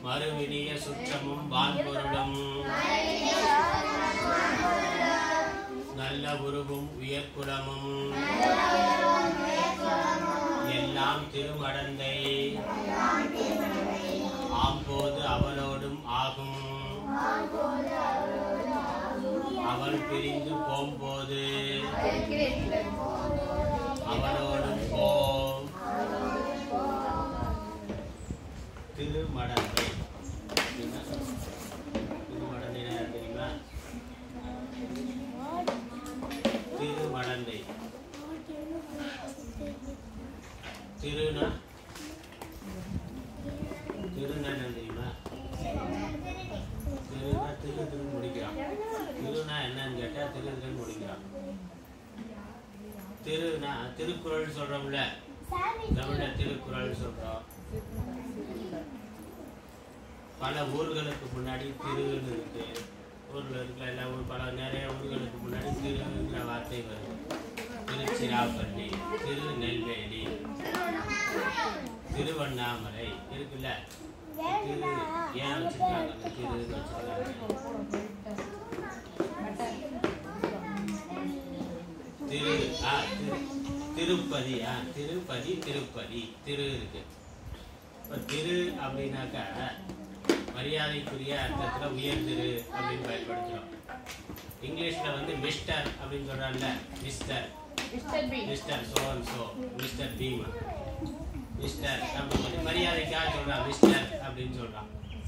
மறுவினிய சுற்றமும் வான்பொருளும் நல்ல உருவும் உயர்குலமும் எல்லாம் திருமடந்தை ஆம்போது அவளோடும் ஆகும் அவள் பிரிந்து போம்போது அவளோடும் போம் திருமடந்தை அப்படின்னா திருமடந்தைனா யார் தெரியுமா திருமடந்தை திருனா திருனா என்னன்னு தெரியுமா திருனா திரு திரு முடிக்கிறான் திருனா என்னன்னு கேட்டா திரு திருன்னு முடிக்கிறான் திருனா திருக்குறள் சொல்றோம்ல தமிழ்ல திருக்குறள் சொல்றோம் பல ஊர்களுக்கு முன்னாடி திருன்னு இருக்கு ஊர்ல இருக்கிற எல்லா ஊர் பல நிறைய ஊர்களுக்கு முன்னாடி திருங்கிற வார்த்தை வருது திருச்சிராப்பள்ளி திருநெல்வேலி திருவண்ணாமலை இருக்குல்ல திரு ஏன் வச்சிருக்காங்க அந்த திருன்னு வச்சிருக்காங்க திரு ஆ திரு திருப்பதி ஆ திருப்பதி திருப்பதி திரு இருக்கு இப்போ திரு அப்படின்னாக்கா மரியாதைக்குரிய அர்த்தத்தில் உயர் திரு அப்படின்னு பயன்படுத்துகிறோம் இங்கிலீஷில் வந்து மிஸ்டர் அப்படின்னு சொல்கிறாங்கல்ல mister mister so and so mister Bheema mister அப்படின்னு சொல்லி மரியாதைக்காக சொல்கிறான் மிஸ்டர் அப்படின்னு சொல்கிறான்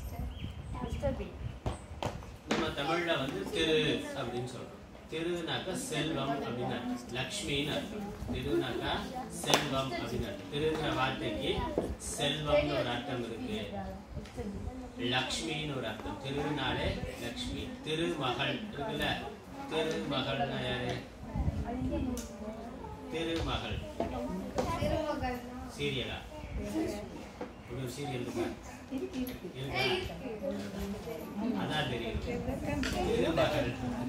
நம்ம தமிழில் வந்து திரு அப்படின்னு சொல்கிறோம் திருனாக்கா செல்வம் அப்படின்னு அர்த்தம். லக்ஷ்மின்னு அர்த்தம் திருனாக்கா செல்வம் அப்படின்னு அர்த்தம் திருங்கிற வார்த்தைக்கு செல்வம்னு ஒரு அர்த்தம் இருக்கு லக்ஷ்மின்னு ஒரு அர்த்தம் திருநாளே லக்ஷ்மி திருமகள் இருக்குல்ல திருமகள்னா யாரு திருமகள் சீரியலா இப்படி ஒரு சீரியல் இருக்கா இருக்கா அதான் தெரியும் திருமகள்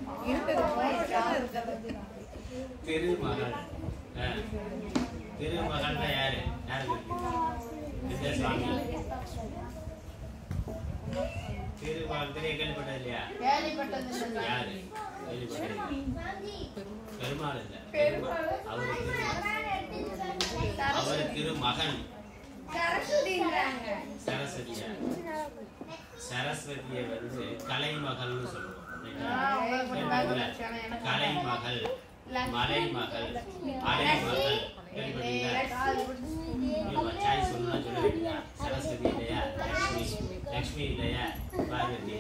திருமகள் ஆ. திருமகள்னா யாரு யாருக்கு இந்த சுவாமி திருமகள் தெரிய கேள்விப்பட்டது இல்லையா யாரு கேள்விப்பட்டது பெருமாள் இல்ல பெருமாள் அவரு திரு- அவர் திருமகன் சரஸ்வதியா சரஸ்வதியை வந்து கலைமகள்னு சொல்லுவோம் கேள்விப்பட்டீங்களா? கலைமகள் மலைமகள் அலைமகள் கேள்விப்பட்டீங்களா இவங்க சாய் சொல்லணும்னா சொல்ல வேண்டியதா சரஸ்வதி இல்லையா லக்ஷ்மி லக்ஷ்மி இல்லையா பார்வதி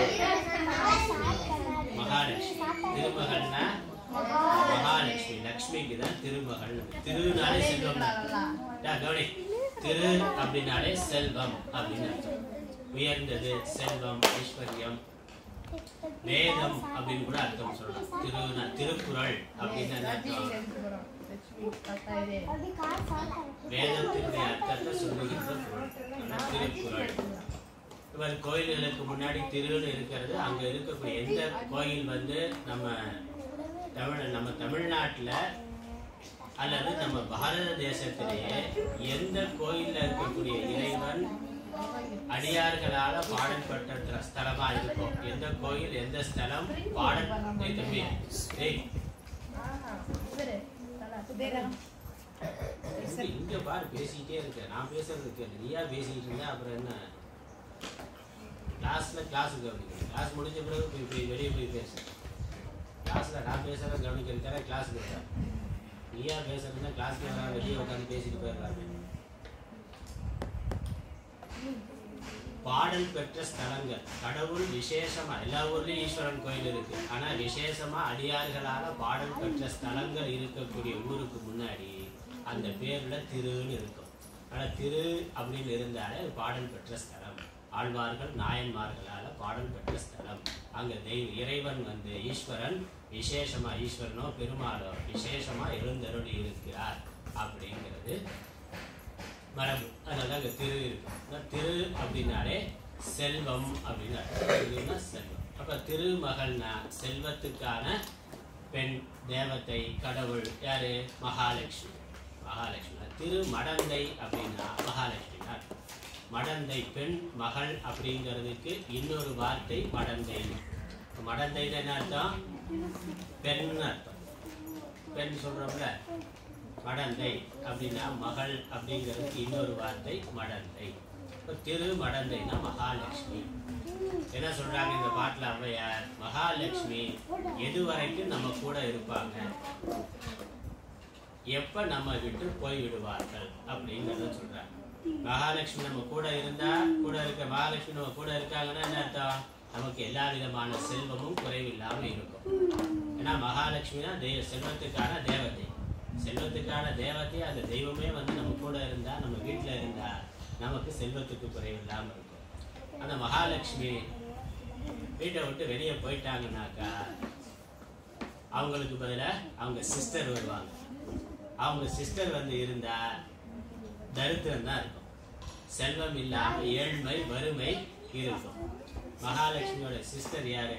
மகாலட்சுமி திருமகள்னா மகாலட்சுமி லக்ஷ்மிக்கு தான் திருமகள் திருநாளே செல்வம் டா, கவனி திரு அப்படின்னாலே செல்வம் அப்படின்னு அர்த்தம் உயர்ந்தது செல்வம் ஐஸ்வர்யம் வேதம் அப்படின்னு கூட அர்த்தம் சொல்லலாம் திருநா திருக்குறள் அப்படின்னு என்ன அர்த்தம் வேதத்தினுடைய அர்த்தத்தை சொல்லுகின்ற பொருள் அதான் திருக்குறள் இவர் கோயில்களுக்கு முன்னாடி திருன்னு இருக்கிறது அங்க இருக்கக்கூடிய எந்த கோயில் வந்து நம்ம தமிழ் நம்ம தமிழ்நாட்டுல அல்லது நம்ம பாரத தேசத்திலேயே எந்த கோயில்ல இருக்கக்கூடிய இறைவன் அடியார்களால பாடல்பட்ட த- ஸ்தலமா இருக்கும் எந்த கோயில் எந்த ஸ்தலம் பாடல் ஏய் தம்பி ஏய் தம்பி, இங்க பாரு பேசிக்கிட்டே இருக்க நான் பேசுறது கேளு நீயா பேசிக்கிட்டு இருந்தா அப்புறம் என்ன கிளாஸ்ல கிளாஸ் கவனிக்கணும் கிளாஸ் முடிஞ்ச பிறகு போய் போய் வெளியே போய் பேசு கிளாஸ்ல நான் பேசுறத கவனிக்கிறது தர கிளாஸுக்கு இருக்கா நீயா பேசுறதுன்னா கிளாஸ்ல யாராவது வெளியே உட்காந்து பேசிட்டு போயிடலாமே பாடல் பெற்ற ஸ்தலங்கள் கடவுள் விசேஷமா எல்லா ஊர்லயும் ஈஸ்வரன் கோயில் இருக்கு ஆனா விசேஷமா அடியார்களால பாடல் பெற்ற ஸ்தலங்கள் இருக்கக்கூடிய ஊருக்கு முன்னாடி அந்த பேர்ல திருன்னு இருக்கும் ஆனா திரு அப்படின்னு இருந்தாலே அது பாடல் பெற்ற ஸ்தலம் ஆழ்வார்கள் நாயன்மார்களால பாடல் பெற்ற ஸ்தலம் அங்க தெய்வ இறைவன் வந்து ஈஸ்வரன் விசேஷமா ஈஸ்வரனோ பெருமாளோ விசேஷமா எழுந்தருளி இருக்கிறார் அப்படிங்கிறது மரபு அதனால அங்க திரு இருக்கு அதான் திரு அப்படின்னாலே செல்வம் அப்படின்னு அர்த்தம். திருன்னா செல்வம் அப்ப திருமகள்னா செல்வத்துக்கான பெண் தேவதை கடவுள் யாரு மகாலட்சுமி மகாலட்சுமி திருமடந்தை அப்படின்னா மகாலட்சுமி மடந்தை பெண் மகள் அப்படிங்கிறதுக்கு இன்னொரு வார்த்தை மடந்தை மடந்தைன்னு என்ன அர்த்தம் பெண் அர்த்தம் பெண் சொல்றோம்ல மடந்தை அப்படின்னா மகள் அப்படிங்கிறதுக்கு இன்னொரு வார்த்தை மடந்தை இப்போ திரு மடந்தைன்னா மகாலட்சுமி என்ன சொல்றாங்க இந்த பாட்டுல ஔவையார் மகாலட்சுமி எது வரைக்கும் நம்ம கூட இருப்பாங்க எப்ப நம்ம விட்டு போய் விடுவார்கள் அப்படிங்கிறத சொல்றாங்க மகாலட்சுமி நம்ம கூட இருந்தா கூட இருக்க மகாலட்சுமி நம்ம கூட இருக்காங்கன்னா என்ன அர்த்தம் நமக்கு எல்லா விதமான செல்வமும் குறைவில்லாம இருக்கும் ஏன்னா மகாலட்சுமினா தெய்வ செல்வத்துக்கான தேவதை செல்வத்துக்கான தேவதை அந்த தெய்வமே வந்து நம்ம கூட இருந்தா நம்ம வீட்டுல இருந்தா நமக்கு செல்வத்துக்கு குறைவில்லாம இருக்கும் அந்த மகாலட்சுமி வீட்டை விட்டு வெளியே போயிட்டாங்கன்னாக்கா அவங்களுக்கு பதிலா அவங்க சிஸ்டர் வருவாங்க அவங்க சிஸ்டர் வந்து இருந்தா தரித்திரம் தான் இருக்கும் செல்வம் இல்லாம ஏழ்மை வறுமை இருக்கும் மகாலட்சுமியோட சிஸ்டர் யாரு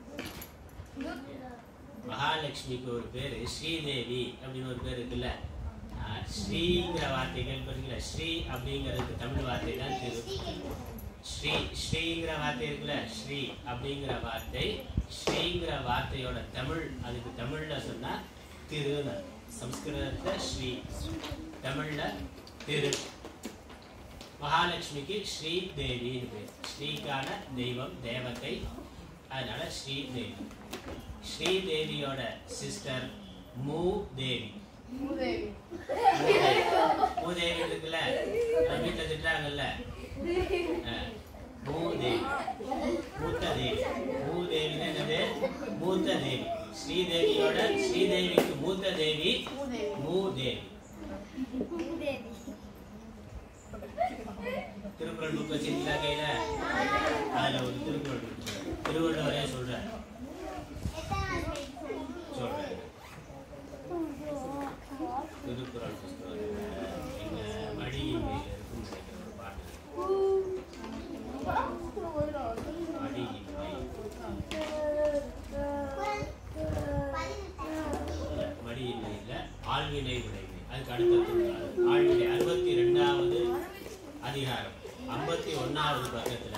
மகாலட்சுமிக்கு ஒரு பேரு ஸ்ரீதேவி அப்படின்னு ஒரு பேர் இருக்குல்ல ஆஹ் ஸ்ரீங்கிற வார்த்தை கேள்விப்பட்டீங்களா ஸ்ரீ அப்படிங்கிறதுக்கு தமிழ் வார்த்தை தான் திரு ஸ்ரீ ஸ்ரீங்கிற வார்த்தை இருக்குல்ல ஸ்ரீ அப்படிங்கிற வார்த்தை ஸ்ரீங்கிற வார்த்தையோட தமிழ் அதுக்கு தமிழ்ல சொன்னா திருன்னு அர்த்தம். சம்ஸ்கிருதத்துல ஸ்ரீ தமிழ்ல திரு மகாலட்சுமிக்கு ஸ்ரீ தேவின்னு பேர் ஸ்ரீக்கான தெய்வம் தேவதை அதனால ஸ்ரீ தேவி ஸ்ரீ தேவியோட சிஸ்டர் மூ தேவி மூதேவி மூதேவி மூதேவி இருக்குல்ல அது வீட்டுல திட்டுறாங்கல்ல அஹ், மூதேவி மூத்த தேவி மூதேவின்னு என்னது மூத்த தேவி ஸ்ரீதேவியோட ஸ்ரீதேவிக்கு மூத்த தேவி மூதேவி மூதேவி திருக்குறள் புக் வச்சிருக்கீங்களா கையில அதுல ஒரு திருக்குறள் இருக்கு திருவள்ளுவரே சொல்ற சொல்றேன் திருக்குறள் புஸ்தகம் எங்க மடியின் மேல இருக்கும் நினைக்கிற ஒரு பாட்டு மடியின் மேல் இல்ல, மடியின் மேல ஆழ்வினை உடைமை அதுக்கு அடுத்த திருக்குறள் ஆழ்வினை அறுபத்தி ரெண்டாவது அதிகாரம் ஐம்பத்தி ஒன்னாவது பக்கத்துல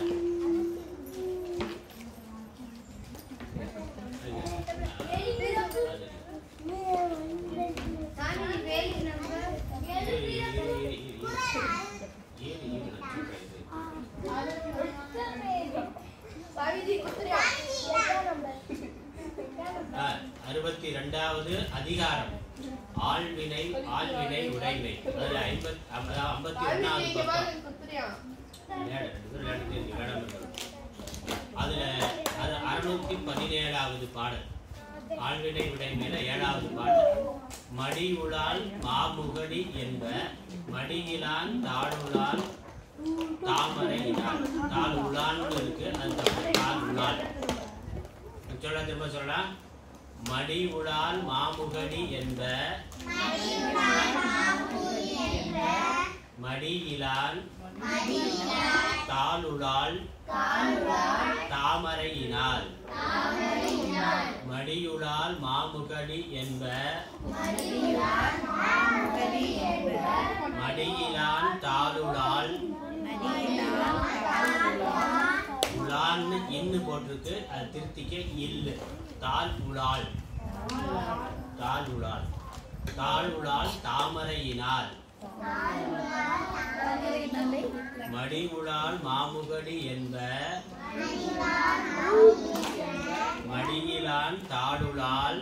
அது- இரு, இரு, இரு, இரு, இரு. இரு, இரு, நான் சொல்றேன் இது. ஆ, அறுபத்தி ரெண்டாவது அதிகாரம் ஆழ்வினை ஆழ்வினை உடைமை அதுல ஐம்பத் அதாவது ஐம்பத்தி ஒன்னாவது பக்கம் விளையாடு, ரெண்டு பேரும் விளையாடிட்டே இருக்கு, விளையாடாம இருக்கணும். அதுல அது அறுநூத்தி பதினேழாவது பாடல் ஆழ்வினை உடைமையில ஏழாவது பாடல் மடி உளால் மாமுகடி என்ப மடியிலான் தாழுளால் தாமரை இடால் தாழ் உளான்னு இருக்கு அது தப்பு தாழ் உளால் சொல்ல திரும்ப சொல்லலாம் மடி உளால் மாமுகடி என்ப மடியிலான் தாளுளால் தாமரையினால் மடியுளால் மாமுகடி என்ப மடியிலான் தாளுளால் உலான்னு இன்னு போட்டிருக்கு அது திருத்திக்க இல்லு தால் உலால் தால் உலால் தால் உலால் தாமரையினால் மடி உலால் மாமுகடி என்ப மடியிலான் தாடுளால்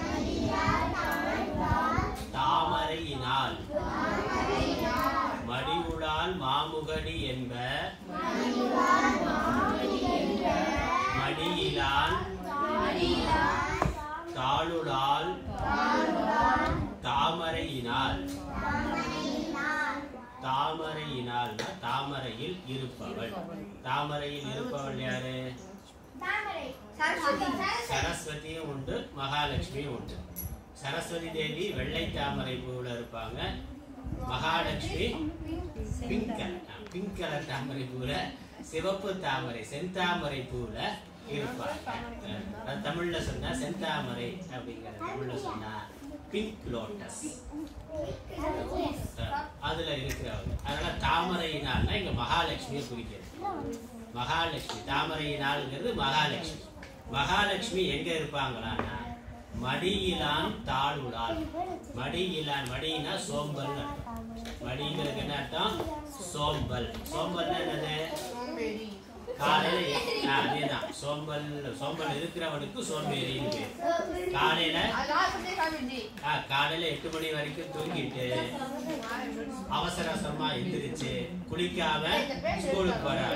தாமரையினால் மடிவுளால் மாமுகடி என்ப மடியிலான் தாளுளால் தாமரையினால் தாமரையினால் தாமரையில் இருப்பவள் தாமரையில் இருப்பவள் யாரு சரஸ்வதியும் உண்டு மகாலட்சுமியும் உண்டு சரஸ்வதி தேவி வெள்ளை தாமரை பூவுல இருப்பாங்க Mahalakshmi pink colour pink colour தாமரை பூவுல சிவப்பு தாமரை செந்தாமரை பூவுல இருப்பாங்க அது தமிழ்ல சொன்னா செந்தாமரை அப்படிங்கிற தமிழ்ல சொன்னா பிங்க் லோட்டஸ் அஹ், அதுல இருக்கிறவங்க அதனால தாமரையினால்னா இங்க மகாலட்சுமியை குறிக்கிறது மகாலட்சுமி தாமரையினால்ங்கிறது மகாலட்சுமி மகாலட்சுமி எங்க இருப்பாங்களான்னா மடியிலான் தாளுடால் மடியிலான் மடினா சோம்பல் மடிங்கிறது என்ன அர்த்தம் சோம்பல் சோம்பல்னா என்னது காலையில எ- ஆ, அதேதான் சோம்பல் சோம்பல் இருக்கிறவனுக்கு சோம்பேறின்னு பேர் காலையில ஆ, காலையில எட்டு மணி வரைக்கும் தூங்கிட்டு அவசர அவசரமா எந்திரிச்சு குளிக்காம ஸ்கூலுக்கு போறாரு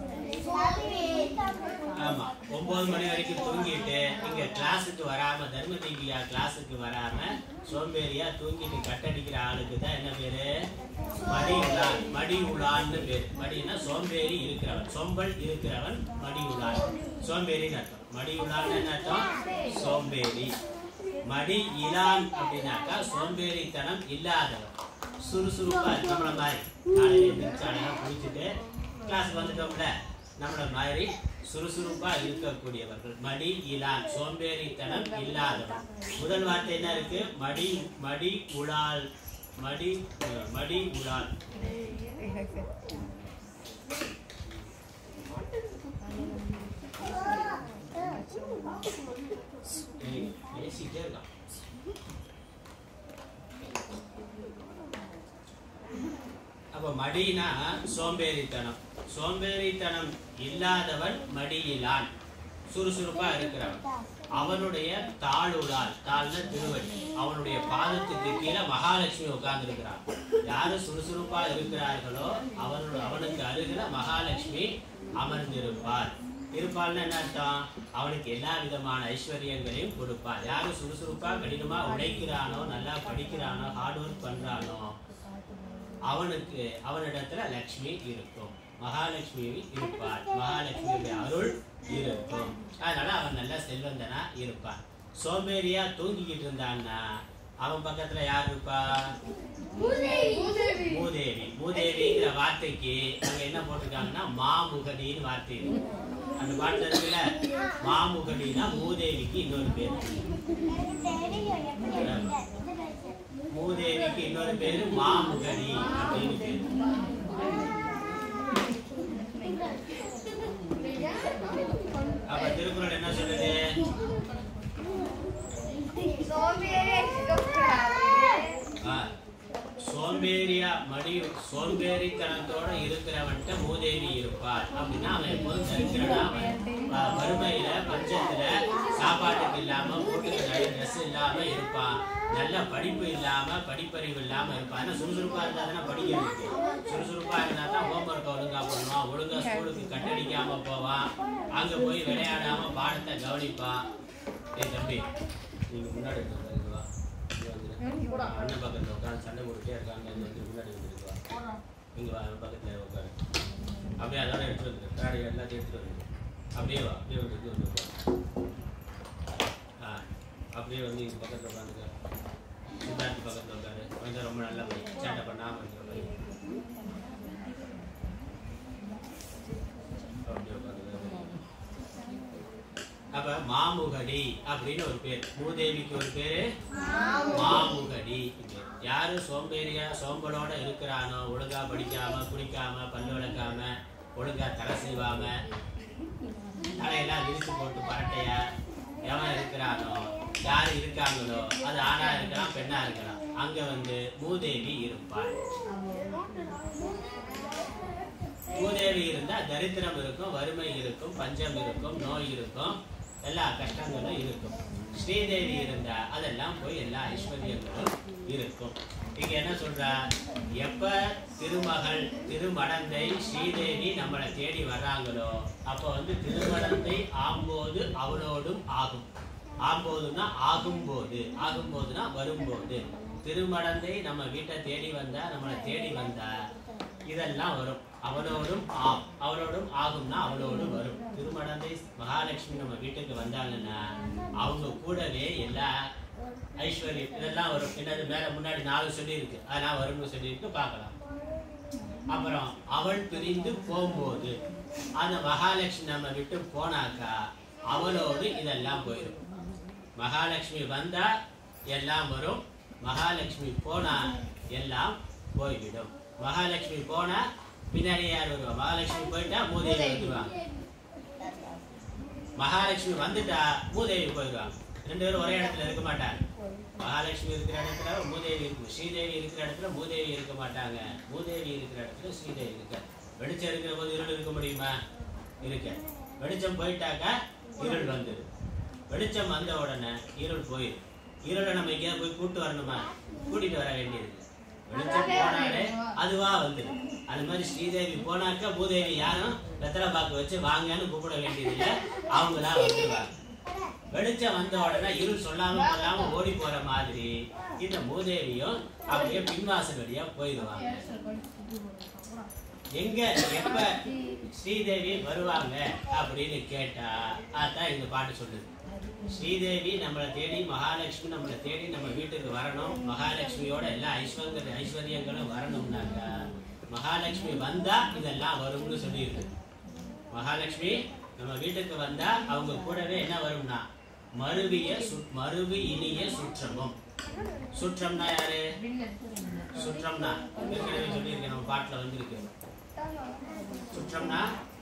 ஆமா ஒன்பது மணி வரைக்கும் தூங்கிட்டு இங்க கிளாஸுக்கு வராம தர்ம தீபிகா கிளாஸுக்கு வராம சோம்பேறியா தூங்கிட்டு கட்டடிக்கிற ஆளுக்கு தான் என்ன பேரு மடி உலான் மடி உலான்னு பேரு மடினா சோம்பேறி இருக்கிறவன் சோம்பல் இருக்கிறவன் மடி உலான் சோம்பேறின்னு அர்த்தம் மடி உலான்னு என்ன அர்த்தம் சோம்பேறி மடி இலான் அப்படின்னாக்கா சோம்பேறித்தனம் இல்லாதவன் சுறுசுறுப்பா இருக்கு. நம்மள மாதிரி காலையில எந்திரிச்சு அழகா குளிச்சுட்டு கிளாஸுக்கு வந்துட்டோம்ல நம்மள மாதிரி சுறுசுறுப்பா இருக்கக்கூடியவர்கள் மடி இலான் சோம்பேறித்தனம் இல்லாதவன் முதல் வார்த்தை என்ன இருக்கு மடி மடி உலால் மடி அஹ், மடி உலால் ஏய், பேசிட்டே இருக்கான் அப்ப மடினா சோம்பேறித்தனம் சோம்பேறித்தனம் இல்லாதவன் மடியிலான் சுறுசுறுப்பா இருக்கிறவன் அவனுடைய தாளுடால் தாள்னா திருவடி அவனுடைய பாதத்துக்கு கீழே மகாலட்சுமி உட்கார்ந்து இருக்கிறான் யாரு சுறுசுறுப்பா இருக்கிறார்களோ அவனோட அவனுக்கு அருகில மகாலட்சுமி அமர்ந்திருப்பார் இருப்பாள்னு என்ன அர்த்தம் அவனுக்கு எல்லா விதமான ஐஸ்வர்யங்களையும் கொடுப்பார் யாரு சுறுசுறுப்பா கடினமா உழைக்கிறானோ நல்லா படிக்கிறானோ ஹார்ட் ஒர்க் பண்றானோ அவனுக்கு அவனிடத்துல லக்ஷ்மி இருக்கும் மகாலட்சுமி இருப்பார் மகாலட்சுமியுடைய அருள் இருக்கும் அதனால அவன் நல்ல செல்வந்தனா இருப்பான் சோம்பேறியா தூங்கிக்கிட்டு இருந்தான்னா அவன் பக்கத்துல யார் இருப்பா மூதேவி மூதேவிங்கிற வார்த்தைக்கு அங்க என்ன போட்டிருக்காங்கன்னா மாமுகடின்னு வார்த்தை இருக்கு அந்த பாட்டுல இருக்குல்ல மாமுகடினா மூதேவிக்கு இன்னொரு பேர் மூதேவிக்கு இன்னொரு பேரு மாமுகடி அப்படின்னு பேரு அப்ப திருக்குறள் என்ன சொல்லுது ஆ, சோம்பேறியா மடி சோம்பேறித்தனத்தோட இருக்கிறவன்ட்ட மூதேவி இருப்பார் அப்படின்னா அவன் எப்போதும் தரிக்கிறனா அவன் ஆ, வறுமையில பஞ்சத்துல சாப்பாட்டுக்கு இல்லாம போட்டுக்கு நிறைய ட்ரெஸ் இல்லாம இருப்பான் நல்ல படிப்பு இல்லாம படிப்பறிவு இல்லாம இருப்பான் ஏன்னா சுறுசுறுப்பா இருந்தா தானே படிக்கிறதுக்கு சுறுசுறுப்பா இருந்தா தான் ஹோம்ஒர்க் ஒழுங்கா பண்ணுவான் ஒழுங்கா ஸ்கூலுக்கு கட்டடிக்காம போவான் அங்க போய் விளையாடாம பாடத்தை கவனிப்பான் ஏய் தம்பி நீங்க முன்னாடி உட்காருங்க, இங்க வா. இங்க வந்துரு. அண்ணன் பக்கத்துல உட்காந்து சண்டை போட்டுட்டே இருக்காங்க இங்க வந்து முன்னாடி வந்துருக்கு வா இங்க வா அவன் பக்கத்துல உட்காரு அப்படியே அதோட எடுத்துட்டு வந்துரு கண்ணாடி எல்லாத்தையும் எடுத்துட்டு வந்துரு அப்படியே வா அப்படியே வந்து இது வந்து உட்காரு. ஆ அப்படியே வந்து இங்க பக்கத்துல உட்காந்துக்க சித்தார்த்து பக்கத்துல உட்காரு கொஞ்சம் ரொம்ப நல்ல பையன் சேட்டை பண்ணாம இருக்கிற பையன் அப்படியே உட்காந்துக்க அப்ப மாமுகடி அப்படின்னு ஒரு பேர் மூதேவிக்கு ஒரு பேரு மாமுகடி யாரு சோம்பேறியா சோம்பலோட இருக்கிறானோ ஒழுங்கா படிக்காம குடிக்காம பல்லு விளக்காம ஒழுங்கா தலை செய்வாம தலையெல்லாம் விரிச்சு போட்டு பரட்டையா எவன் இருக்கிறானோ யாரு இருக்காங்களோ அது ஆணா இருக்கலாம் பெண்ணா இருக்கலாம் அங்க வந்து மூதேவி இருப்பாள் மூதேவி இருந்தா தரித்திரம் இருக்கும் வறுமை இருக்கும் பஞ்சம் இருக்கும் நோய் இருக்கும் எல்லா கஷ்டங்களும் இருக்கும் ஸ்ரீதேவி இருந்தா அதெல்லாம் போய் எல்லா ஐஸ்வர்யங்களும் இருக்கும் இங்க என்ன சொல்றா எப்ப திருமகள் திருமடந்தை ஸ்ரீதேவி நம்மளை தேடி வர்றாங்களோ அப்ப வந்து திருமடந்தை ஆம்போது அவளோடும் ஆகும் ஆம்போதுன்னா ஆகும்போது ஆகும்போதுன்னா வரும்போது திருமடந்தை நம்ம வீட்டை தேடி வந்தா நம்மளை தேடி வந்தா இதெல்லாம் வரும் அவளோடும் ஆம் அவளோடும் ஆகும்னா அவளோடும் வரும் திருமடந்தை மகாலட்சுமி நம்ம வீட்டுக்கு வந்தாங்கன்னா அவங்க கூடவே எல்லா ஐஸ்வர்யம் இதெல்லாம் வரும் என்னது மேல முன்னாடி நாலு சொல்லியிருக்கு அதெல்லாம் வரும்னு சொல்லியிருக்கு பார்க்கலாம் அப்புறம் அவள் பிரிந்து போகும்போது அந்த மகாலட்சுமி நம்ம விட்டு போனாக்கா அவளோடு இதெல்லாம் போயிடும் மகாலட்சுமி வந்தா எல்லாம் வரும் மகாலட்சுமி போனா எல்லாம் போய்விடும் மகாலட்சுமி போனா பின்னாடி யார் வருவா மகாலட்சுமி போயிட்டா மூதேவி வந்துருவாங்க மகாலட்சுமி வந்துட்டா மூதேவி போயிடுவாங்க ரெண்டு பேரும் ஒரே இடத்துல இருக்க மாட்டாங்க மகாலட்சுமி இருக்கிற இடத்துல மூதேவி இருக்கும் ஸ்ரீதேவி இருக்கிற இடத்துல மூதேவி இருக்க மாட்டாங்க மூதேவி இருக்கிற இடத்துல ஸ்ரீதேவி இருக்க வெளிச்சம் இருக்கிற போது இருள் இருக்க முடியுமா இருக்க வெளிச்சம் போயிட்டாக்கா இருள் வந்துடும் வெளிச்சம் வந்த உடனே இருள் போயிடும் இருளை நம்ம எங்கேயாவது போய் கூட்டு வரணுமா கூட்டிட்டு வர வேண்டியது வெளிச்சம் போனாலே அதுவா வந்துடும் அது மாதிரி ஸ்ரீதேவி போனாக்கா பூதேவி யாரும் வெத்தலை பாக்கு வச்சு வாங்கன்னு கூப்பிட வேண்டியதில்லை அவங்களா வந்துடுவாங்க வெளிச்சம் வந்த உடனே இருள் சொல்லாம கொள்ளாம ஓடி போற மாதிரி இந்த மூதேவியும் அப்படியே பின்வாசல் வழியா போயிடுவாங்க எங்க எப்ப ஸ்ரீதேவி வருவாங்க அப்படின்னு கேட்டா அதான் இந்த பாட்டு சொல்லுது ஸ்ரீதேவி நம்மளை தேடி மகாலட்சுமி நம்மளை தேடி நம்ம வீட்டுக்கு வரணும் மகாலட்சுமியோட எல்லா ஐஸ்வர்ய ஐஸ்வர்யங்களும் வரணும்னாக்கா மகாலட்சுமி வந்தா இதெல்லாம் வரும்னு சொல்லியிருக்கு மகாலட்சுமி நம்ம வீட்டுக்கு வந்தா அவங்க கூடவே என்ன வரும்னா மருவிய சு- மருவி இனிய சுற்றமும் சுற்றம்னா யாரு சுற்றம்னா ஏற்கனவே சொல்லியிருக்கேன் நம்ம பாட்டுல வந்திருக்கு சுற்றம்னா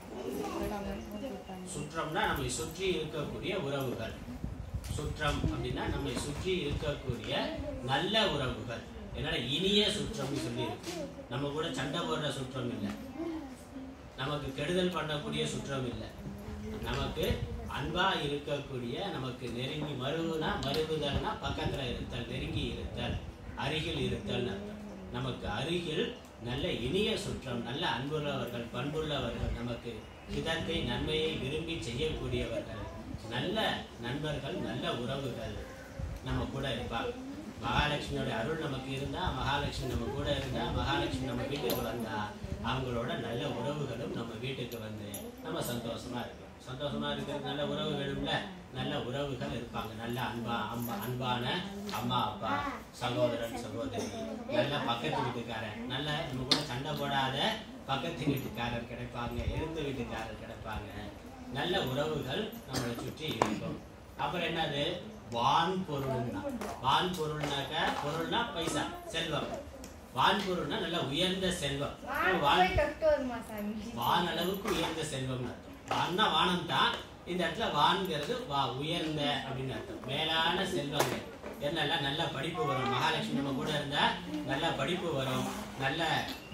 சுற்றம்னா நம்மை சுற்றி இருக்கக்கூடிய உறவுகள் சுற்றம் அப்படின்னா நம்மை சுற்றி இருக்கக்கூடிய நல்ல உறவுகள் என்னடா இனிய சுற்றம்னு சொல்லியிருக்கு நம்ம கூட சண்டை போடுற சுற்றம் இல்லை நமக்கு கெடுதல் பண்ணக்கூடிய சுற்றம் இல்லை நமக்கு அன்பா இருக்கக்கூடிய நமக்கு நெருங்கி மருவுனா மருவுதல்னா பக்கத்துல இருத்தல் நெருங்கி இருத்தல் அருகில் இருத்தல் அர்த்தம் நமக்கு அருகில் நல்ல இனிய சுற்றம் நல்ல அன்புள்ளவர்கள் பண்புள்ளவர்கள் நமக்கு ஹிதத்தை நன்மையை விரும்பி செய்யக்கூடியவர்கள் நல்ல நண்பர்கள் நல்ல உறவுகள் நம்ம கூட இருப்பாங்க மகாலட்சுமியோட அருள் நமக்கு இருந்தா மகாலட்சுமி நம்ம கூட இருந்தா மகாலட்சுமி நம்ம வீட்டுக்கு வந்தா அவங்களோட நல்ல உறவுகளும் நம்ம வீட்டுக்கு வந்து நம்ம சந்தோஷமா இருக்கலாம் சந்தோஷமா இருக்கிறது நல்ல உறவு வேணும்ல நல்ல உறவுகள் இருப்பாங்க நல்ல அன்பா அம்மா அன்பான அம்மா அப்பா சகோதரன் சகோதரி நல்ல பக்கத்து வீட்டுக்காரன் நல்ல நம்ம கூட சண்டை போடாத பக்கத்து வீட்டுக்காரர் கிடைப்பாங்க எழுந்த வீட்டுக்காரர் கிடைப்பாங்க நல்ல உறவுகள் நம்மளை சுற்றி இருக்கும் அப்புறம் என்னது வான் பொருள்னா வான் பொருள்னாக்க பொருள்னா பைசா செல்வம் வான் பொருள்னா நல்ல உயர்ந்த செல்வம் வான் வான் அளவுக்கு உயர்ந்த செல்வம்னு அர்த்தம் வான்னா வானம் தான் இந்த இடத்துல வான்கிறது வா உயர்ந்த அப்படின்னு அர்த்தம் மேலான செல்வங்கள் என்னெல்லாம் நல்ல படிப்பு வரும் மகாலட்சுமி நம்ம கூட இருந்தா நல்ல படிப்பு வரும் நல்ல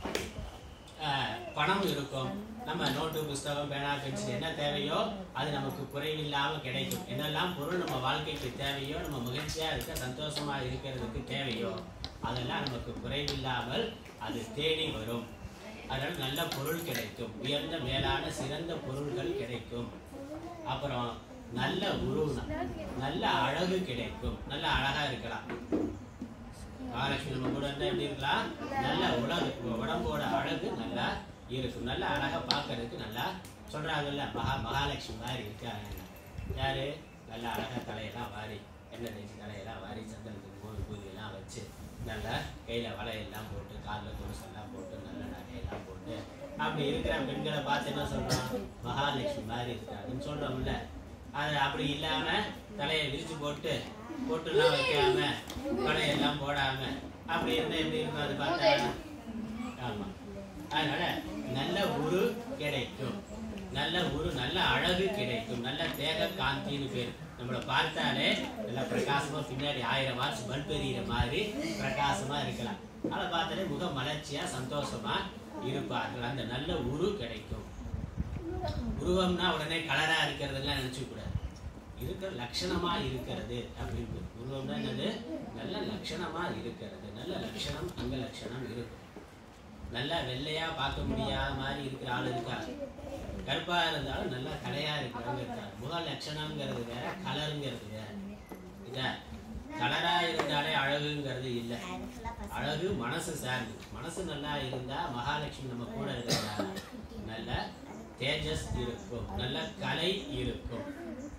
ஆஹ், பணம் இருக்கும் நம்ம நோட்டு புஸ்தகம் பேனா பென்சில் என்ன தேவையோ அது நமக்கு குறைவில்லாம கிடைக்கும் என்னெல்லாம் பொருள் நம்ம வாழ்க்கைக்கு தேவையோ நம்ம மகிழ்ச்சியா இருக்க சந்தோஷமா இருக்கிறதுக்கு தேவையோ அதெல்லாம் நமக்கு குறைவில்லாமல் அது தேடி வரும் அதனால நல்ல பொருள் கிடைக்கும் உயர்ந்த மேலான சிறந்த பொருள்கள் கிடைக்கும் அப்புறம் நல்ல உருவம் நல்ல அழகு கிடைக்கும் நல்ல அழகா இருக்கலாம் மகாலட்சுமி நம்ம கூட இருந்தா எப்படி இருக்கலாம் நல்ல உலகு உடம்போட அழகு நல்லா இருக்கும் நல்ல அழகா பார்க்கறதுக்கு நல்லா சொல்றாங்கல்ல மகா மகாலட்சுமி மாதிரி இருக்காங்க யாரு நல்ல அழகா தலையெல்லாம் வாரி எண்ணெய் தேய்ச்சி தலையெல்லாம் வாரி சந்தனத்துக்கு மூணு பூதியெல்லாம் வச்சு நல்லா கையில வளையெல்லாம் போட்டு காலில் கொலுசெல்லாம் போட்டு நல்ல நகையெல்லாம் போட்டு அப்படி இருக்கிற பெண்களை பார்த்து என்ன சொல்றோம் மகாலட்சுமி மாதிரி இருக்காங்கன்னு சொல்றோம்ல அது அப்படி இல்லாம தலையை விரிச்சு போட்டு போட்டுலாம் வைக்காம வளையெல்லாம் போடாம அப்படி இருந்தா எப்படி இருக்கும் அது பார்த்தா ஆமா அதனால நல்ல உரு கிடைக்கும் நல்ல உரு நல்ல அழகு கிடைக்கும் நல்ல தேக காந்தின்னு பேர் நம்மளை பார்த்தாலே நல்ல பிரகாசமா பின்னாடி ஆயிரம் வாட்ஸ் பல்ப் எரியிற மாதிரி பிரகாசமா இருக்கலாம் அதை பார்த்தாலே முக மலர்ச்சியா சந்தோஷமா இருப்பார்கள் அந்த நல்ல உரு கிடைக்கும் உருவம்னா உடனே கலரா இருக்கிறதெல்லாம் நினைச்சுக்க கூடாது இருக்கிற லட்சணமா இருக்கிறது அப்படின்னு உருவம்னா என்னது நல்ல லட்சணமா இருக்கிறது நல்ல லட்சணம் அங்க லட்சணம் இருக்கும் நல்லா வெள்ளையா பார்க்க முடியாத மாதிரி இருக்கிற ஆள் இருக்கா கருப்பா இருந்தாலும் நல்லா கலையா இருக்கிறவங்க இருக்காங்க முக லட்சணம்ங்கிறது வேற கலருங்கிறது வேற இதா கலரா இருந்தாலே அழகுங்கிறது இல்லை அழகு மனசு சார்ந்து மனசு நல்லா இருந்தா மகாலட்சுமி நம்ம கூட இருந்தா நல்ல தேஜஸ் இருக்கும் நல்ல கலை இருக்கும்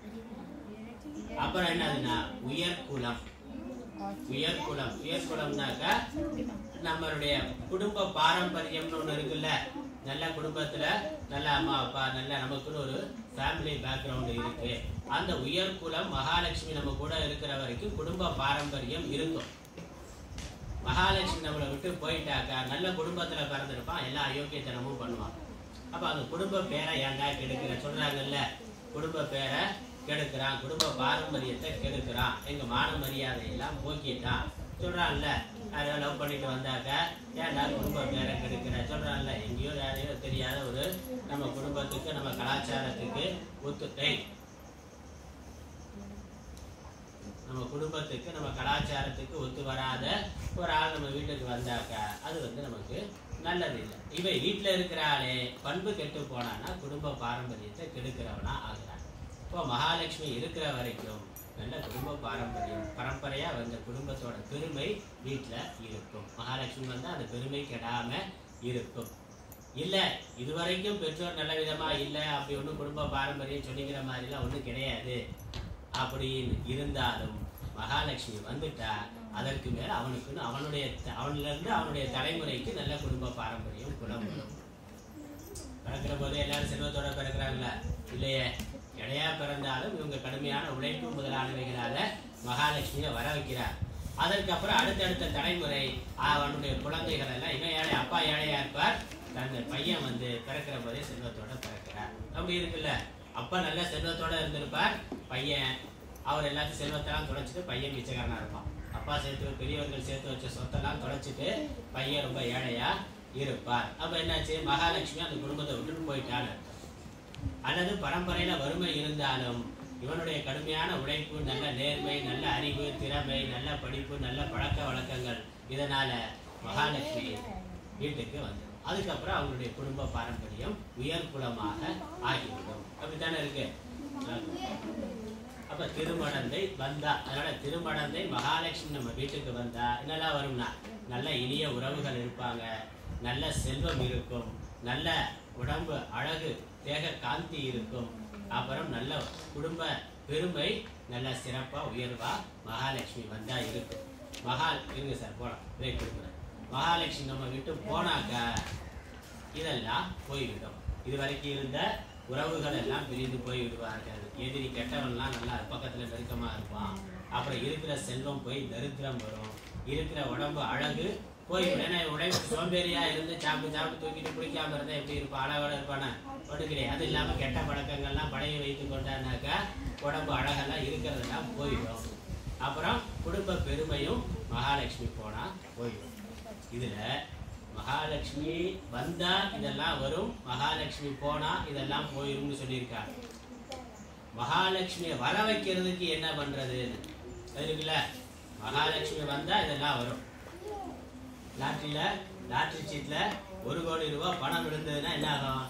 அப்புறம் என்னதுன்னா உயர்குலம் உயர்குலம் உயர்குலம்னாக்கா நம்மளுடைய குடும்ப பாரம்பரியம்னு ஒண்ணு இருக்குல்ல நல்ல குடும்பத்துல நல்ல அம்மா அப்பா நல்ல நமக்குன்னு ஒரு ஃபேமிலி பேக்ரவுண்ட் இருக்கு அந்த உயர்குலம் மகாலட்சுமி நம்ம கூட இருக்கிற வரைக்கும் குடும்ப பாரம்பரியம் இருக்கும் மகாலட்சுமி நம்மளை விட்டு போயிட்டாக்கா நல்ல குடும்பத்துல பிறந்திருப்பான் எல்லா அயோக்கியத்தனமும் பண்ணுவான் அப்ப அந்த குடும்ப பேரை ஏன்டா கெடுக்கிற சொல்றாங்கல்ல குடும்ப பேரை கெடுக்கிறான் குடும்ப பாரம்பரியத்தை கெடுக்கிறான் எங்க மான மரியாதையெல்லாம் போக்கிட்டான் சொல்றான்ல யாரையோ லவ் பண்ணிட்டு வந்தாக்க ஏன்டா குடும்ப பேரை கெடுக்கிற சொல்றான்ல எங்கேயோ யாரையோ தெரியாத ஒரு நம்ம குடும்பத்துக்கு நம்ம கலாச்சாரத்துக்கு ஒத்து டேய், நம்ம குடும்பத்துக்கு நம்ம கலாச்சாரத்துக்கு ஒத்து வராத ஒரு ஆள் நம்ம வீட்டுக்கு வந்தாக்க அது வந்து நமக்கு நல்லது இல்லை இவன் வீட்டுல இருக்கிற ஆளே பண்பு கெட்டு போனான்னா குடும்ப பாரம்பரியத்தை கெடுக்கிறவனா ஆகுறான் இப்போ மகாலட்சுமி இருக்கிற வரைக்கும் நல்ல குடும்ப பாரம்பரியம் பரம்பரையா வந்த குடும்பத்தோட பெருமை வீட்டுல இருக்கும் மகாலட்சுமி வந்தா அந்த பெருமை கெடாம இருக்கும் இல்ல இதுவரைக்கும் பெற்றோர் நல்ல விதமா இல்ல அப்படி ஒண்ணும் குடும்ப பாரம்பரியம் சொல்லிக்கிற மாதிரிலாம் ஒண்ணும் கிடையாது அப்படின்னு இருந்தாலும் மகாலட்சுமி வந்துட்டா அதற்கு மேல அவனுக்குன்னு அவனுடைய த- அவன்ல இருந்து அவனுடைய தலைமுறைக்கு நல்ல குடும்ப பாரம்பரியம் குணம் வரும் பிறக்கிற போதே எல்லாரும் செல்வத்தோட பிறக்கிறாங்களா இல்லையே இடையா பிறந்தாலும் இவங்க கடுமையான உழைப்பு முதலானவைகளால மகாலட்சுமியை வர வைக்கிறார் அதற்கப்புறம் அடுத்தடுத்த தலைமுறை அவனுடைய குழந்தைகள் எல்லாம் இவன் ஏழை அப்பா ஏழையா இருப்பார் தன் பையன் வந்து பிறக்கிற போதே செல்வத்தோட பிறக்கிறார் அப்படி இருக்குல்ல அப்பா நல்ல செல்வத்தோட இருந்திருப்பார் பையன் அவர் எல்லாத்தையும் செல்வத்தெல்லாம் தொலைச்சிட்டு பையன் பிச்சைக்காரனா இருப்பான் அப்பா சேர்த்து பெரியவர்கள் சேர்த்து வச்ச சொத்தெல்லாம் தொலைச்சிட்டு பையன் ரொம்ப ஏழையா இருப்பார் அப்ப என்னாச்சு மகாலட்சுமி அந்த குடும்பத்தை விட்டுட்டு போயிட்டான்னு அர்த்தம். அல்லது பரம்பரையில வறுமை இருந்தாலும் இவனுடைய கடுமையான உழைப்பு நல்ல நேர்மை நல்ல அறிவு திறமை நல்ல படிப்பு நல்ல பழக்க வழக்கங்கள் இதனால மகாலட்சுமி வீட்டுக்கு வந்துடும் அதுக்கப்புறம் அவங்களுடைய குடும்ப பாரம்பரியம் உயர் குலமாக ஆகிவிடும் அப்படித்தானே இருக்கு அப்ப திருமடந்தை வந்தா அதனால திருமடந்தை மகாலட்சுமி நம்ம வீட்டுக்கு வந்தா என்னெல்லாம் வரும்னா நல்ல இனிய உறவுகள் இருப்பாங்க நல்ல செல்வம் இருக்கும் நல்ல உடம்பு அழகு தேக காந்தி இருக்கும் அப்புறம் நல்ல குடும்ப பெருமை நல்ல சிறப்பா உயர்வா மகாலட்சுமி வந்தா இருக்கும் மகா இருங்க சார் போலாம் பிரேக் கொடுக்குறேன் மகாலட்சுமி நம்ம விட்டு போனாக்கா இதெல்லாம் போய்விடும் இதுவரைக்கும் இருந்த உறவுகள் எல்லாம் பிரிந்து போய் விடுவார்கள் எதிரி கெட்டவன்லாம் நல்லா பக்கத்துல நெருக்கமா இருப்பான் அப்புறம் இருக்கிற செல்வம் போய் தரித்திரம் வரும் இருக்கிற உடம்பு அழகு போய்விடும் ஏன்னா உடம்பு சோம்பேறியா இருந்து சாப்பிட்டு சாப்பிட்டு தூக்கிட்டு குளிக்காம இருந்தா எப்படி இருப்பான் அழகோட இருப்பானே ஒன்றும் கிடையாது அது இல்லாம கெட்ட பழக்கங்கள்லாம் பழைய வைத்து கொண்டானாக்கா உடம்பு அழகெல்லாம் இருக்கிறதெல்லாம் போயிடும் அப்புறம் குடும்ப பெருமையும் மகாலட்சுமி போனா போயிடும் இதுல மகாலட்சுமி வந்தா இதெல்லாம் வரும் மகாலட்சுமி போனா இதெல்லாம் போயிரும்னு சொல்லியிருக்காங்க மகாலட்சுமியை வர வைக்கிறதுக்கு என்ன பண்றது அது இருக்குல்ல மகாலட்சுமி வந்தா இதெல்லாம் வரும் லாட்டரியில லாட்டரி சீட்ல ஒரு கோடி ரூபாய் பணம் விழுந்ததுன்னா என்ன ஆகும்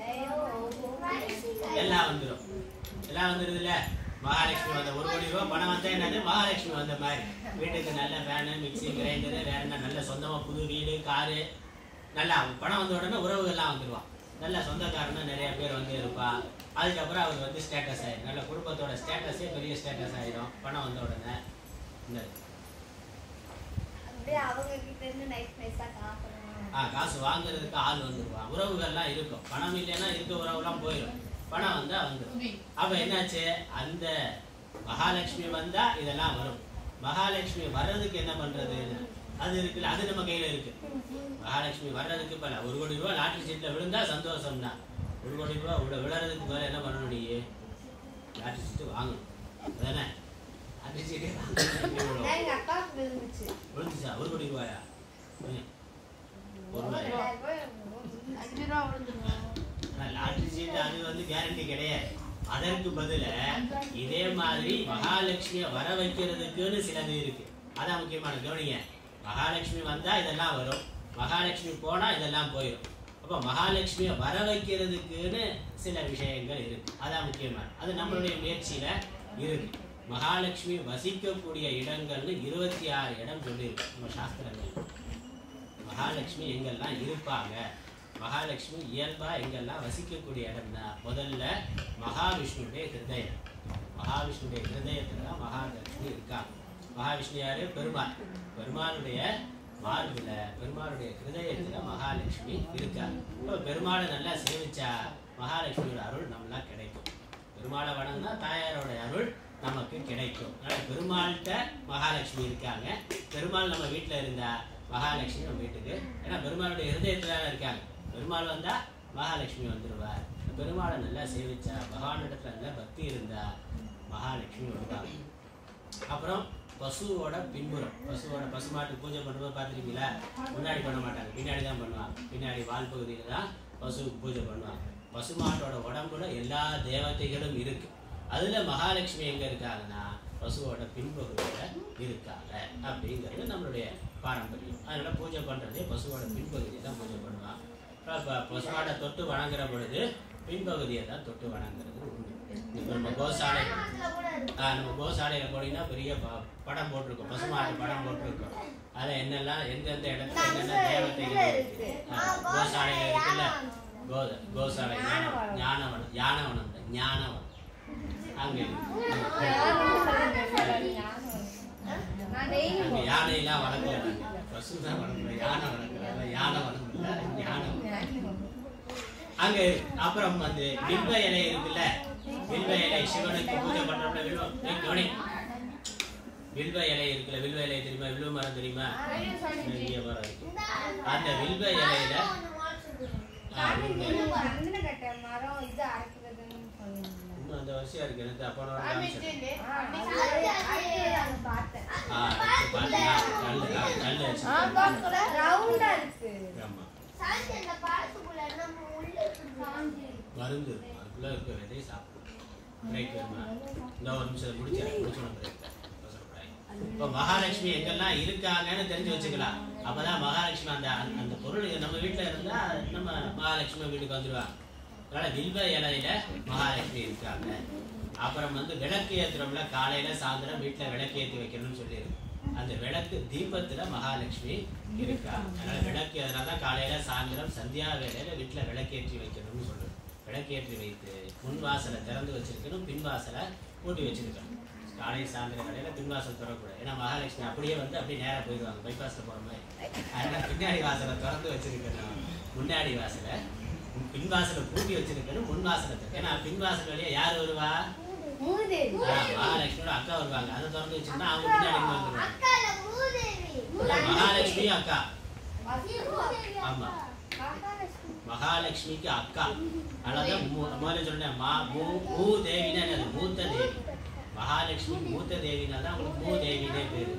எல்லாம் வந்துடும் எல்லாம் வந்துடுதுல்ல மகாலட்சுமி வந்த ஒரு கோடி ரூபாய் பணம் வந்தா என்னது மகாலட்சுமி வந்த மாதிரி வீட்டுக்கு நல்ல ஃபேனு மிக்ஸி கிரைண்டரு வேற என்ன நல்ல சொந்தமா புது வீடு காரு நல்லா பணம் வந்த உடனே உறவுகள்லாம் வந்துடுவான் நல்ல சொந்தக்காரனா நிறைய பேர் வந்து இருப்பான் அதுக்கப்புறம் அவர் வந்து ஸ்டேட்டஸ் ஆயிடும் நல்ல குடும்பத்தோட ஸ்டேட்டஸே பெரிய ஸ்டேட்டஸ் ஆயிடும் பணம் வந்த உடனே இந்த அப்படியே அவங்க கிட்ட இருந்து நைட் நைஸா காக்கணும் ஆ காசு வாங்குறதுக்கு ஆள் வந்துருவான் உறவுகள்லாம் இருக்கும் பணம் இல்லைன்னா இருக்க உறவுலாம் போயிடும் பணம் வந்தா வந்துடும் அப்ப என்னாச்சு அந்த மகாலட்சுமி வந்தா இதெல்லாம் வரும் மகாலட்சுமி வர்றதுக்கு என்ன பண்றது அது இருக்குல்ல அது நம்ம கையில இருக்கு மகாலட்சுமி வர்றதுக்கு இப்ப ஒரு கோடி ரூபாய் லாட்டரி சீட்ல விழுந்தா சந்தோஷம் தான் ஒரு கோடி ரூபாய் விழ விழறதுக்கு மேல என்ன பண்ணணும் நீ லாட்டரி சீட்டு வாங்கணும் அதானே லாட்டரி சீட்டே வாங்கணும் நான் எங்க அக்காவுக்கு விழுந்துச்சு விழுந்துச்சா ஒரு கோடி ரூபாயா ம். ஒரு ரூபாயா ரெண்டாயிரம் ரூபாய் விழுந்துச்சு. அஞ்சு ரூபா விழுந்துருவோம் ஆனா லாட்டரி சீட் அது வந்து கேரண்டி கிடையாது அதற்கு பதில இதே மாதிரி மகாலட்சுமியை வர வைக்கிறதுக்குன்னு சிலது இருக்கு அதான் முக்கியமான கவனிங்க மகாலட்சுமி வந்தா இதெல்லாம் வரும் மகாலட்சுமி போனா இதெல்லாம் போயிடும் அப்ப மகாலட்சுமியை வர வைக்கிறதுக்குன்னு சில விஷயங்கள் இருக்கு அதான் முக்கியமான அது நம்மளுடைய முயற்சியில இருக்கு மகாலட்சுமி வசிக்கக்கூடிய இடங்கள்னு இருபத்தி ஆறு இடம் சொல்லியிருக்கு நம்ம சாஸ்திரங்கள் மகாலட்சுமி எங்கெல்லாம் இருப்பாங்க மகாலட்சுமி இயல்பா எங்கெல்லாம் வசிக்கக்கூடிய இடம்னா முதல்ல மகாவிஷ்ணுடைய ஹிருதயம் மகாவிஷ்ணுடைய ஹிருதயத்துல தான் மகாலட்சுமி இருக்காங்க மகாவிஷ்ணு யாரு பெருமாள் பெருமாளுடைய மார்புல பெருமாளுடைய ஹிருதயத்துல மகாலட்சுமி இருக்காங்க இப்போ பெருமாளை நல்லா சேவிச்சா மகாலட்சுமியோட அருள் நம்மளாம் கிடைக்கும் பெருமாளை வணங்கினா தாயாரோட அருள் நமக்கு கிடைக்கும் அதனால பெருமாள்கிட்ட மகாலட்சுமி இருக்காங்க பெருமாள் நம்ம வீட்டில் இருந்தா மகாலட்சுமி நம்ம வீட்டுக்கு ஏன்னா பெருமாளுடைய ஹிருதயத்துல தானே இருக்காங்க பெருமாள் வந்தா மகாலட்சுமி வந்துடுவார் பெருமாளை நல்லா சேவிச்சா பகவானிடத்துல நல்லா பக்தி இருந்தா மகாலட்சுமி வருவாங்க அப்புறம் பசுவோட பின்புறம் பசுவோட பசுமாட்டு பூஜை பண்ணும்போது பார்த்துருக்கீங்களா முன்னாடி பண்ண மாட்டாங்க பின்னாடி தான் பண்ணுவாங்க பின்னாடி வால் பகுதியில் தான் பசுவுக்கு பூஜை பண்ணுவாங்க பசுமாட்டோட உடம்புல எல்லா தேவதைகளும் இருக்கு அதுல மகாலட்சுமி எங்க இருக்காங்கன்னா பசுவோட பின்பகுதியில இருக்காங்க அப்படிங்கிறது நம்மளுடைய பாரம்பரியம் அதனால பூஜை பண்றதே பசுவோட பின்பகுதியை தான் பூஜை பண்ணுவாங்க அப்ப பசுமாட்டை தொட்டு வணங்குற பொழுது பின்பகுதியை தான் தொட்டு வணங்குறது உண்டு இப்போ நம்ம கோசாலை ஆ, நம்ம கோசாலையில போனீங்கன்னா பெரிய ப- படம் போட்டிருக்கோம் பசுமாட்டு படம் போட்டிருக்கோம் அதுல என்னெல்லாம் எந்தெந்த இடத்துல என்னென்ன தேவதைகள் இருக்கு ஆ, கோசாலையில இருக்குல்ல கோ கோசாலை ஞானவனம் ஞானவனம் யானவனம் இல்ல, ஞானவனம் அங்க இருக்கு. நான் டெய்லி அங்க யானையெல்லாம் வளர்க்கல நாங்க. பசு தான் வளர்க்கல யானை வளர்க்கல யானவனம் இல்ல ஞானவனம் அங்க இருக்கு. அப்புறம் வந்து வில்வ இலை இருக்குல்ல வில்வ இலை சிவனுக்கு பூஜை பண்றோம்ல வில்வ ஏய், கவனி. வில்வ இலை இருக்குல்ல வில்வ இலை தெரியுமா வில்வ மரம் தெரியுமா பெரிய மரம் இருக்கு அந்த வில்வ இலையில ஆ, வில்வ இலை. அண்ணன் கட்ட மரம் இது அரைக்கிறதுன்னு சொன்னீங்க இன்னும் அந்த வருஷம் இருக்கு எனக்கு அப்போ நான் காமிச்சேன் பார்த்தேன் ஆ அடுத்து பாத்தீங்கன்னா கல்லு ஆ, கல்லு வச்சிருக்காங்க. ரவுண்டா இருக்கு ஆமா மருந்து இருக்கும் அதுக்குள்ள இருக்க விதையை சாப்பிடும் பிரேக் வருமா இந்த ஒரு நிமிஷம் முடிச்சிடறேன் முடிச்சோம் பிரேக் இப்போ மகாலட்சுமி எங்கெல்லாம் இருக்காங்கன்னு தெரிஞ்சு வச்சுக்கலாம் அப்பதான் மகாலட்சுமி அந்த அந்த- அந்த பொருள் நம்ம வீட்டுல இருந்தா நம்ம மகாலட்சுமி வீட்டுக்கு வந்துருவாங்க அதனால வில்வ இலையில மகாலட்சுமி இருக்காங்க அப்புறம் வந்து விளக்கு ஏத்துறோம்ல காலையில சாயந்தரம் வீட்டுல விளக்கு ஏத்தி வைக்கணும்னு சொல்லியிருக்கு அந்த விளக்கு தீபத்துல மகாலட்சுமி இருக்காங்க அதனால விளக்கு அதனாலதான் காலையில சாயந்தரம் சந்தியா வேளையில வீட்டுல விளக்கேற்றி வைக்கணும்னு சொல்லுது விளக்கேற்றி வைத்து முன் வாசலை திறந்து வச்சிருக்கணும் பின் வாசலை பூட்டி வச்சிருக்கணும் காலை சாயந்தரம் வேளையில பின் வாசல் திறக்கக்கூடாது ஏன்னா மகாலட்சுமி அப்படியே வந்து அப்படியே நேரா போயிடுவாங்க பைபாஸ்ல போற மாதிரி அதனால பின்னாடி வாசலை திறந்து வச்சிருக்கணும் முன்னாடி வாசலை பின் வாசலை பூட்டி வச்சிருக்கணும் முன் வாசலை திற- ஏன்னா பின் வாசல் வழியா யார் வருவா மூதேவி ஆ, மகாலட்சுமியோட அக்கா வருவாங்க அதை திறந்து வச்சிருந்தா அவங்க பின்னாடி இருந்து வந்துருவாங்க அதான் மகாலட்சுமி அக்கா ஆமா மகாலட்சுமிக்கு அக்கா அதனாலதான் மூ- முதல்ல சொன்னேன் மா மூ மூ தேவினா என்னது மூத்த தேவி மகாலட்சுமி மூத்த தேவினா தான் உங்களுக்கு மூ தேவினே பேரு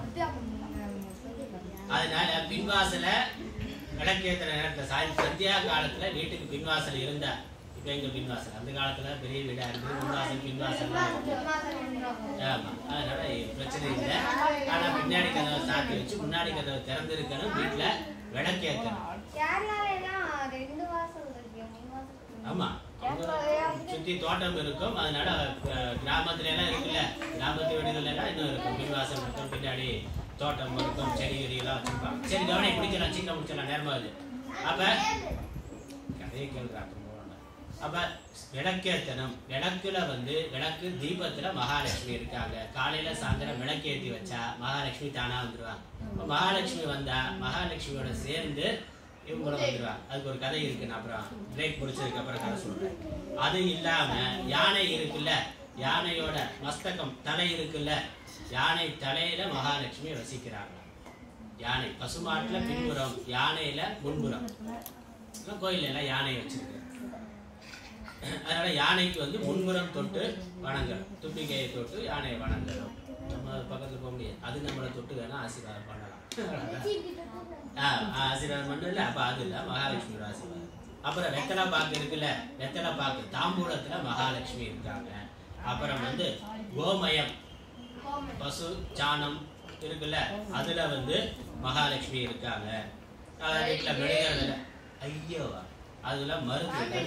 அதனால பின்வாசல விளக்கேத்துற நேரத்துல சாய் சந்தியா காலத்துல வீட்டுக்கு பின்வாசல் இருந்தா இப்ப எங்க பின்வாசல் அந்த காலத்துல பெரிய வீடா இருந்து முன்வாசல் பின்வாசல் ஆமா அதனால பிரச்சனை இல்லை ஆனா பின்னாடி கதவை சாத்தி வச்சு முன்னாடி கதவை திறந்திருக்கணும் வீட்டுல விளக்கேத்தணும் கேரளால எல்லாம் ரெண்டு வாசல் இருக்கு மூணு வாசல் இருக்கு. ஆமா அவங்க சுத்தி தோட்டம் இருக்கும் அதனால அஹ், கிராமத்துல எல்லாம் இருக்குல்ல கிராமத்து வீடுகள்ல எல்லாம் இன்னும் இருக்கும் பின்வாசல் இருக்கும் பின்னாடி தோட்டம் இருக்கும் செடி கொடி எல்லாம் வச்சிருப்பாங்க சரி கவனி முடிச்சிடலாம் சீக்கிரம் முடிச்சிடலாம் நேரமாகுது அப்ப கதையை கேள்வி அப்புறம் போகணும். அப்ப விளக்கேத்தனம் விளக்குல வந்து விளக்கு தீபத்துல மகாலட்சுமி இருக்காங்க காலையில சாயந்தரம் விளக்கேத்தி வச்சா மகாலட்சுமி தானா வந்துருவாங்க அப்ப மகாலட்சுமி வந்தா மகாலட்சுமியோட சேர்ந்து இவங்களும் வந்துருவாங்க அதுக்கு ஒரு கதை இருக்கு நான் அப்புறம் பிரேக் முடிச்சதுக்கு அப்புறம் கதை சொல்றேன் அது இல்லாம யானை இருக்குல்ல யானையோட மஸ்தகம் தலை இருக்குல்ல யானை தலையில மகாலட்சுமி வசிக்கிறாங்க யானை பசுமாட்டுல பின்புறம் யானையில முன்புறம் எல்லாம் கோயில்ல எல்லாம் யானை வச்சிருக்கு அதனால யானைக்கு வந்து முன்புறம் தொட்டு வணங்கணும் தும்பிக்கையை தொட்டு யானையை வணங்கணும் நம்ம பக்கத்துல போக முடியாது அது நம்மளை தொட்டு வேணா ஆசீர்வாதம் பண்ணலாம் ஆ, ஆ, ஆசீர்வாதம் பண்ணல அப்ப அது இல்ல மகாலட்சுமியோட ஆசீர்வாதம் அப்புறம் வெத்தலை பாக்கு இருக்குல்ல வெத்தலை பாக்கு தாம்பூலத்துல மகாலட்சுமி இருக்காங்க அப்புறம் வந்து கோமயம் பசு சாணம் இருக்குல்ல அதுல வந்து மகாலட்சுமி இருக்காங்க அஹ் வீட்டுல மெழுகிறதுல ஐயோவா அதுல மருந்துகள்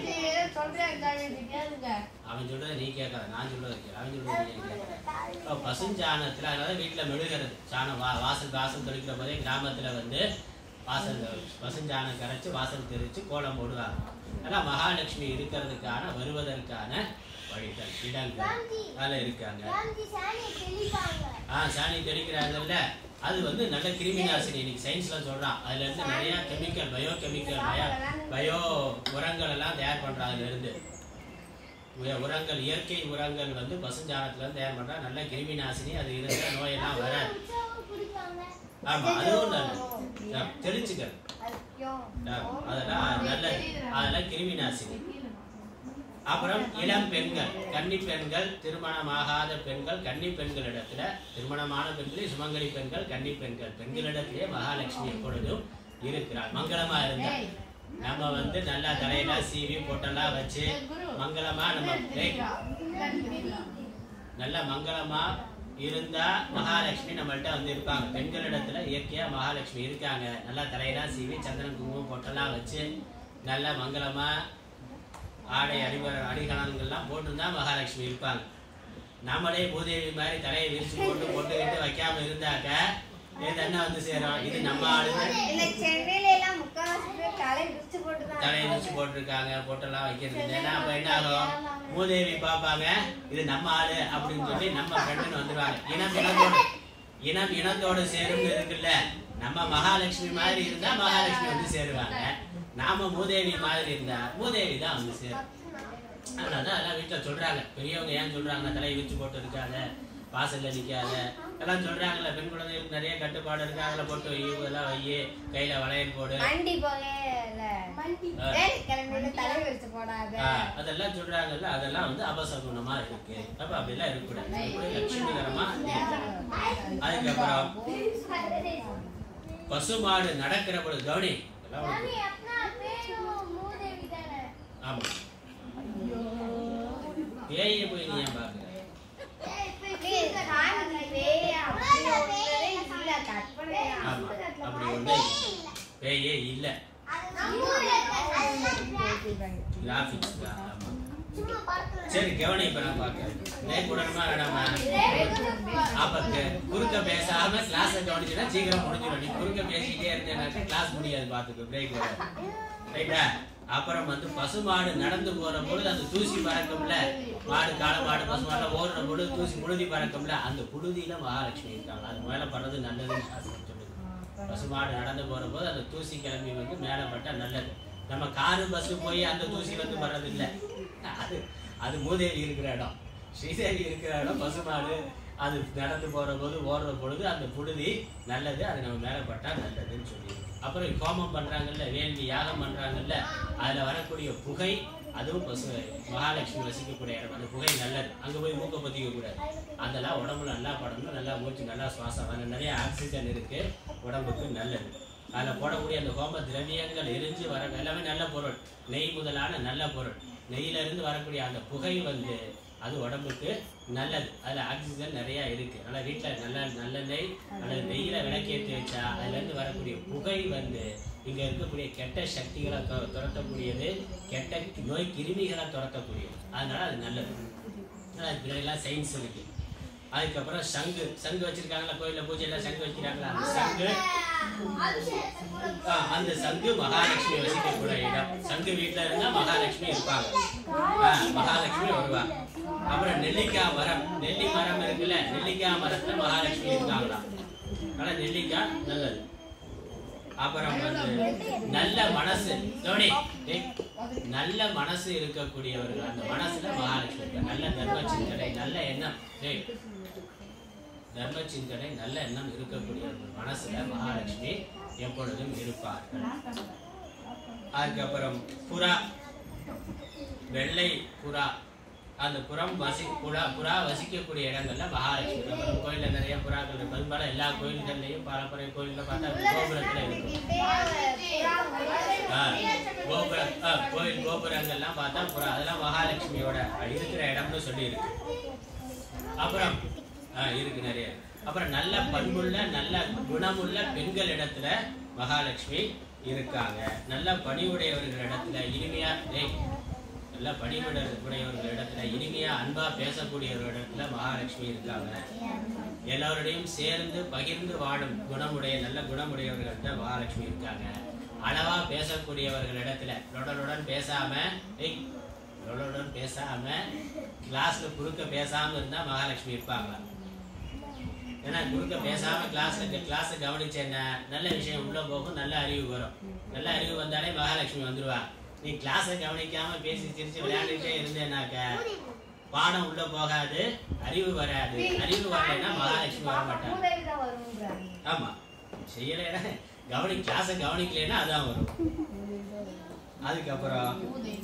அவன் சொல்றதை நீ கேட்காத நான் சொல்றது கேளு. அவன் சொல்றதை நீ கேட்காத இப்போ பசுஞ்சாணத்துல அதனால வீட்டுல மெழுகிறது சாணம் வா வாசல் வாசல் தெளிக்கிற போதே கிராமத்துல வந்து வாசல் பசுஞ்சாணம் கரைச்சு வாசல் தெளிச்சு கோலம் போடுவாங்க அதெல்லாம் மகாலட்சுமி இருக்கிறதுக்கான வருவதற்கான வழிகள் இடங்கள் அதுல இருக்காங்க ஆ சாணி தெளிக்கிறாங்கல்ல அது வந்து நல்ல கிருமி நாசினி இன்னைக்கு சயின்ஸ்ல சொல்றான் அதுல இருந்து நிறைய chemical bio chemical bio bio உரங்கள் எல்லாம் தயார் பண்றாங்க அதுல இருந்து உ- உரங்கள் இயற்கை உரங்கள் வந்து பசுஞ்சாணத்துல இருந்து தயார் பண்றா நல்ல கிருமி நாசினி அது இருந்தா நோயெல்லாம் வராது ஆமா அதுவும் நல்லது ஆ, தெளிச்சுக்கிறது ஐயோ ஆ, அதெல்லாம் நல்ல அதெல்லாம் கிருமி நாசினி அப்புறம் இளம் பெண்கள் கன்னி பெண்கள் திருமணமாகாத பெண்கள் கன்னி பெண்களிடத்துல திருமணமான பெண்களே சுமங்கலி பெண்கள் கன்னி பெண்கள் பெண்களிடத்திலே மகாலட்சுமி எப்பொழுதும் இருக்கிறார் மங்களமா இருந்தா நம்ம வந்து நல்லா தலையெல்லாம் சீவி பொட்டெல்லாம் வச்சு மங்களமா நம்ம ஏய், நல்ல மங்களமா இருந்தா மகாலட்சுமி நம்மள்ட்ட வந்து இருப்பாங்க பெண்களிடத்துல இயற்கையா மகாலட்சுமி இருக்காங்க நல்லா தலையெல்லாம் சீவி சந்திரன் குங்குமம் பொட்டெல்லாம் வச்சு நல்ல மங்களமா ஆடை அடிவ அடிகலங்கள்லாம் போட்டிருந்தா மகாலட்சுமி இருப்பாங்க நம்மளே பூதேவி மாதிரி தலையை விரிச்சு போட்டு போட்டுக்கிட்டு வைக்காம இருந்தாக்க இது என்ன வந்து சேரும் இது நம்ம ஆளுங்க இல்ல சென்னையில எல்லாம் முக்காவாசி பேர் தலை விரிச்சு போட்டுதான் தலையை வச்சு போட்டிருக்காங்க போட்டெல்லாம் வைக்கிறது இல்லை. ஏன்னா அப்ப என்ன ஆகும் மூதேவி பார்ப்பாங்க இது நம்ம ஆளு அப்படின்னு சொல்லி நம்ம ஃப்ரெண்டுன்னு வந்துருவாங்க இனம் இனத்தோடு இனம் இனத்தோடு சேரும்னு இருக்குல்ல நம்ம மகாலட்சுமி மாதிரி இருந்தா மகாலட்சுமி வந்து சேருவாங்க நாம மூதேவி மாதிரி இருந்தா மூதேவி தான் வந்து சேரும் அதனாலதான் எல்லாம் வீட்டுல சொல்றாங்க பெரியவங்க ஏன் சொல்றாங்க தலையை வச்சு போட்டு இருக்காத வாசல்ல நிக்காத எல்லாம் சொல்றாங்கல்ல பெண் குழந்தைகளுக்கு நிறைய கட்டுப்பாடு இருக்கு அதுல போட்டு வை இதெல்லாம் வை கையில வளையல் போடு வண்டி போகல ஆ. கிளம்பிட்டு தலை விரிச்சு போடாத ஆ, அதெல்லாம் சொல்றாங்கல்ல அதெல்லாம் வந்து அபசகுணமா இருக்கு அப்ப அப்படிலாம் இருக்கக்கூடாது அது கூட லட்சுமிகரமா இருக்கணும். அதுக்கப்புறம் பசுமாடு நடக்கிற பொழுது கவனி இதெல்லாம் உனக்கு- ஆமா பேயை போய் நீ ஏன் பாக்குற ஆமா அப்படி ஒண்ணு பேயே இல்ல கிராபிக்ஸ் தான் ஆமா சரி கவனி இப்ப நான் பாக்குறேன் பிரேக் விடணுமா வேணாமா அப்ப கு- குறுக்க பேசாம கிளாஸ் கவனிச்சுன்னா சீக்கிரம் முடிஞ்சிடும் நீ குறுக்க பேசிக்கிட்டே இருந்தேனாக்க கிளாஸ் முடியாது பாத்துக்க பிரேக் வர ரைட்டா அப்புறம் வந்து பசுமாடு நடந்து போற பொழுது அந்த தூசி பறக்கும்ல மாடு காளை மாடு பசுமாடு ஓடுற பொழுது தூசி புழுதி பறக்கும்ல அந்த புழுதியில மகாலட்சுமி இருக்காங்க அது மேல படுறது நல்லதுன்னு சாஸ்திரம் சொல்லுது பசுமாடு நடந்து போற போது அந்த தூசி கிளம்பி வந்து மேல பட்டா நல்லது நம்ம காரு பஸ் போய் அந்த தூசி வந்து வர்றது இல்ல அது அது மூதேவி இருக்கிற இடம் ஸ்ரீதேவி இருக்கிற இடம் பசுமாடு அது நடந்து போற போது ஓடுற பொழுது அந்த புழுதி நல்லது அது நம்ம மேல பட்டா நல்லதுன்னு சொல்லி அப்புறம் ஹோமம் பண்றாங்கல்ல வேள்வி யாகம் பண்றாங்கல்ல அதுல வரக்கூடிய புகை அதுவும் பசு மகாலட்சுமி வசிக்கக்கூடிய இடம் அந்த புகை நல்லது அங்க போய் மூக்க பொத்திக்க கூடாது அதெல்லாம் உடம்புல நல்லா படணும் நல்லா மூச்சு நல்லா சுவாசம் அதில் நிறைய ஆக்சிஜன் இருக்கு உடம்புக்கு நல்லது அதுல போடக்கூடிய அந்த ஹோம திரவியங்கள் எரிஞ்சு வர எல்லாமே நல்ல பொருள் நெய் முதலான நல்ல பொருள் நெய்யில இருந்து வரக்கூடிய அந்த புகை வந்து அது உடம்புக்கு நல்லது அதுல ஆக்சிஜன் நிறைய இருக்கு அதனால வீட்டுல நல்ல நல்ல நெய் அல்லது நெய்யில விளக்கேற்றி வச்சா அதுல இருந்து வரக்கூடிய புகை வந்து இங்க இருக்கக்கூடிய கெட்ட சக்திகளை துர- துரத்தக்கூடியது கெட்ட நோய் கிருமிகளை துரத்தக்கூடியது அதனால அது நல்லது அதனால அதுக்கு பின்னாடிலாம் சயின்ஸ் இருக்கு அதுக்கப்புறம் சங்கு சங்கு வச்சிருக்காங்களா கோயில்ல பூஜையில சங்கு வைக்கிறாங்களா அந்த சங்கு ஆ, அந்த சங்கு மகாலட்சுமி வசிக்கக்கூடிய இடம் சங்கு வீட்டுல இருந்தா மகாலட்சுமி இருப்பாங்க ஆ, மகாலட்சுமி வருவாங்க அப்புறம் நெல்லிக்காய் மரம் நெல்லி மரம் இருக்குல்ல நெல்லிக்காய் மரத்துல மகாலட்சுமி இருக்காங்களாம் ஆனா நெல்லிக்காய் நல்லது அப்புறம் வந்து நல்ல மனசு கவனி டேய், நல்ல மனசு இருக்கக்கூடியவர்கள் அந்த மனசுல மகாலட்சுமி இருக்காங்க நல்ல தர்ம சிந்தனை நல்ல எண்ணம் டேய், தர்ம சிந்தனை நல்ல எண்ணம் இருக்கக்கூடியவர்கள் மனசுல மகாலட்சுமி எப்பொழுதும் இருப்பார்கள் அதுக்கப்புறம் புறா வெள்ளை புறா அந்த புறம் வசி புறா புறா வசிக்கக்கூடிய இடங்கள்ல மகாலட்சுமி அப்புறம் கோயில்ல நிறைய புறாக்கள் இருக்கு பெரும்பாலும் எல்லா கோயில்கள்லயும் பாரம்பரிய கோயில்ல பார்த்தா கோபுரத்துல இருக்கும் ஆ, கோபுர ஆ, கோயில் கோபுரங்கள்லாம் பார்த்தா புறா அதெல்லாம் மகாலட்சுமியோட இருக்கிற இடம்னு சொல்லி இருக்கு அப்புறம் ஆ, இருக்கு நிறைய அப்புறம் நல்ல பண்புள்ள நல்ல குணமுள்ள பெண்கள் இடத்துல மகாலட்சுமி இருக்காங்க நல்ல பணிவுடையவர்கள் இடத்துல இனிமையா டேய், நல்ல பணிவுடைய உடையவர்கள் இடத்துல இனிமையா அன்பா பேசக்கூடியவர்கள் இடத்துல மகாலட்சுமி இருக்காங்க எல்லோருடையும் சேர்ந்து பகிர்ந்து வாழும் குணமுடைய நல்ல குணமுடையவர்கள்ட்ட மகாலட்சுமி இருக்காங்க அளவா பேசக்கூடியவர்கள் இடத்துல லொடலுடன் பேசாம ஏய் லொடலுடன் பேசாம கிளாஸ்ல குறுக்க பேசாம இருந்தா மகாலட்சுமி இருப்பாங்க ஏன்னா குறுக்க பேசாம கிளாஸ்ல கிளாஸ் கவனிச்சேன்னா நல்ல விஷயம் உள்ள போகும் நல்ல அறிவு வரும் நல்ல அறிவு வந்தாலே மகாலட்சுமி வந்துருவா நீ கிளாஸை கவனிக்காம பேசி சிரிச்சு விளையாண்டுட்டே இருந்தேனாக்க பாடம் உள்ள போகாது அறிவு வராது அறிவு வரலைன்னா மகாலட்சுமி வர மாட்டாங்க மூதேவி தான் வரும்ன்றாங்க. ஆமா செய்யலைன்னா கவனி கிளாஸை கவனிக்கலைன்னா அதான் வரும் அதுக்கப்புறம்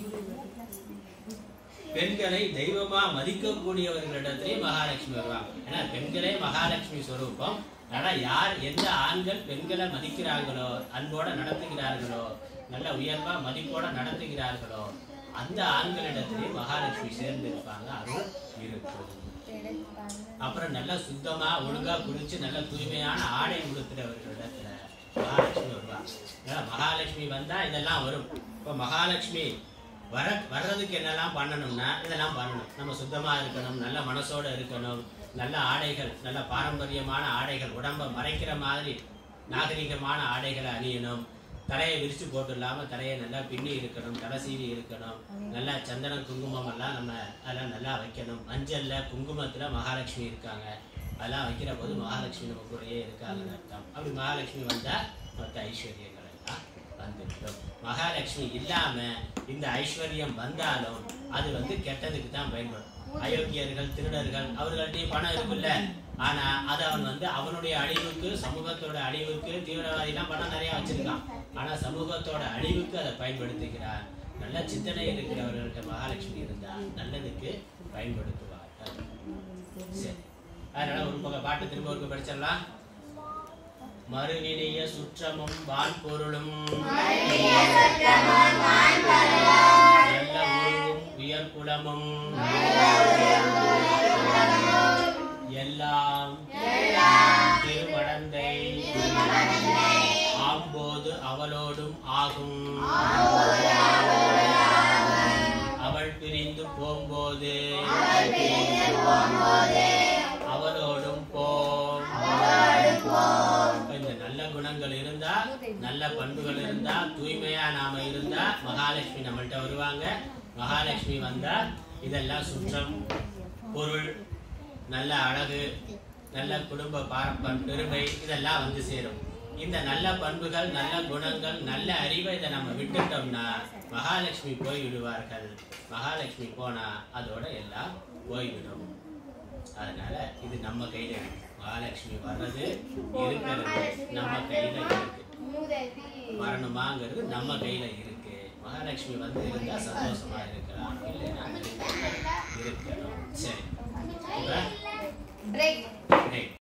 பெண்களை தெய்வமா மதிக்கக்கூடியவர்களிடத்திலே மகாலட்சுமி வருவாங்க ஏன்னா பெண்களே மகாலட்சுமி ஸ்வரூபம் ஆனா யார் எந்த ஆண்கள் பெண்களை மதிக்கிறார்களோ அன்போட நடத்துகிறார்களோ நல்ல உயர்வா மதிப்போட நடத்துகிறார்களோ அந்த ஆண்களிடத்திலே மகாலட்சுமி சேர்ந்து இருப்பாங்க அருள் இருக்கும் அப்புறம் நல்லா சுத்தமா ஒழுங்கா குளிச்சு நல்ல தூய்மையான ஆடை உடுத்துறவர்களிடத்துல மகாலட்சுமி வருவாங்க ஏன்னா மகாலட்சுமி வந்தா இதெல்லாம் வரும் இப்போ மகாலட்சுமி வர வர்றதுக்கு என்னெல்லாம் பண்ணணும்னா இதெல்லாம் பண்ணணும் நம்ம சுத்தமா இருக்கணும் நல்ல மனசோட இருக்கணும் நல்ல ஆடைகள் நல்ல பாரம்பரியமான ஆடைகள் உடம்ப மறைக்கிற மாதிரி நாகரிகமான ஆடைகளை அணியணும் தலையை விரிச்சு போட்டு இல்லாம தலையை நல்லா பின்னி இருக்கணும் தலை சீவி இருக்கணும் நல்லா சந்தனம் குங்குமம் எல்லாம் நம்ம அதெல்லாம் நல்லா வைக்கணும் மஞ்சள்ல குங்குமத்துல மகாலட்சுமி இருக்காங்க அதெல்லாம் வைக்கிற போது மகாலட்சுமி நம்ம கூடயே இருக்காங்கன்னு அர்த்தம் அப்படி மகாலட்சுமி வந்தா மற்ற ஐஸ்வர்யங்கள் எல்லாம் வந்துவிடும் மகாலட்சுமி இல்லாம இந்த ஐஸ்வர்யம் வந்தாலும் அது வந்து கெட்டதுக்கு தான் பயன்படும் அயோக்கியர்கள் திருடர்கள் அவர்கள்ட்டயும் பணம் இருக்குல்ல ஆனா அது அவன் வந்து அவனுடைய அழிவுக்கு சமூகத்தோட அழிவுக்கு தீவிரவாதிலாம் பணம் நிறைய வச்சிருக்கான் ஆனா சமூகத்தோட அழிவுக்கு அதை பயன்படுத்துகிறான் நல்ல சிந்தனை இருக்கிறவர்கள்ட்ட மகாலட்சுமி இருந்தா நல்லதுக்கு பயன்படுத்துவார்கள் சரி அதனால ஒரு பக்கம் பாட்டு திரும்ப ஒரு படிச்சிடலாம் மறுவினிய சுற்றமும் வான் பொருளும் நல்ல உருவும் உயர் குலமும் எல்லாம் திருமடந்தை ஆம்போது அவளோடும் ஆகும் அவள் பிரிந்து போம்போது அவளோடும் போம் இந்த நல்ல குணங்கள் இருந்தா நல்ல பண்புகள் இருந்தா தூய்மையா நாம இருந்தா மகாலட்சுமி நம்மள்ட்ட வருவாங்க மகாலட்சுமி வந்தா இதெல்லாம் சுற்றம் பொருள் நல்ல அழகு நல்ல குடும்ப பாரம்பரிய பெருமை இதெல்லாம் வந்து சேரும் இந்த நல்ல பண்புகள் நல்ல குணங்கள் நல்ல அறிவை இதை நம்ம விட்டுட்டோம்னா மகாலட்சுமி போய் விடுவார்கள் மகாலட்சுமி போனா அதோட எல்லாம் போய்விடும் அதனால இது நம்ம கையில இருக்கு மகாலட்சுமி வர்றது இருக்கிறது நம்ம கையில இருக்கு மூதேவி வரணுமாங்கிறது நம்ம கையில இருக்கு மகாலட்சுமி வந்து இருந்தா சந்தோஷமா இருக்கலாம் இல்லைன்னா இருக்கணும் சரி இப்ப பிரேக் break.